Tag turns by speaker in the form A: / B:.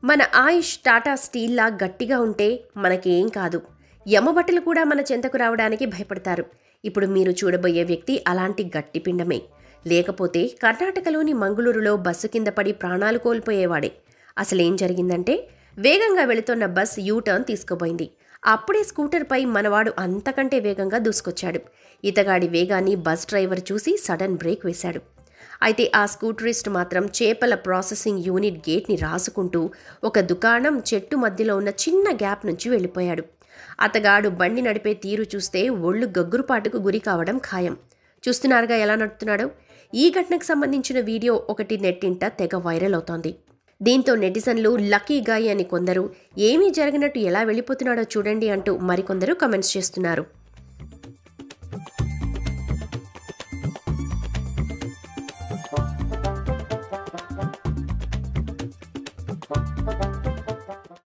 A: మన ఆయుష్ టాటా స్టీల్లా గట్టిగా ఉంటే మనకేం కాదు యమబట్టలు కూడా మన చెంతకు రావడానికి భయపడతారు ఇప్పుడు మీరు చూడబోయే వ్యక్తి అలాంటి గట్టి పిండమే లేకపోతే కర్ణాటకలోని మంగళూరులో బస్సు కింద పడి ప్రాణాలు కోల్పోయేవాడే అసలేం జరిగిందంటే వేగంగా వెళుతున్న బస్ యూటర్న్ తీసుకుపోయింది అప్పుడే స్కూటర్పై మనవాడు అంతకంటే వేగంగా దూసుకొచ్చాడు ఇతగాడి వేగాన్ని బస్ డ్రైవర్ చూసి సడన్ బ్రేక్ వేశాడు అయితే ఆ స్కూటరిస్ట్ మాత్రం చేపల ప్రాసెసింగ్ యూనిట్ గేట్ని రాసుకుంటూ ఒక దుకాణం చెట్టు మధ్యలో ఉన్న చిన్న గ్యాప్ నుంచి వెళ్ళిపోయాడు అతగాడు బండి నడిపే తీరు చూస్తే ఒళ్ళు గగ్గురుపాటుకు గురి కావడం ఖాయం చూస్తున్నారుగా ఎలా నడుపుతున్నాడో ఈ ఘటనకు సంబంధించిన వీడియో ఒకటి నెట్టింట తెగ వైరల్ అవుతోంది దీంతో నెటిజన్లు లక్కీ గాయ్ అని కొందరు ఏమీ జరగనట్టు ఎలా వెళ్ళిపోతున్నాడో చూడండి అంటూ మరికొందరు కమెంట్స్ చేస్తున్నారు
B: Thank you.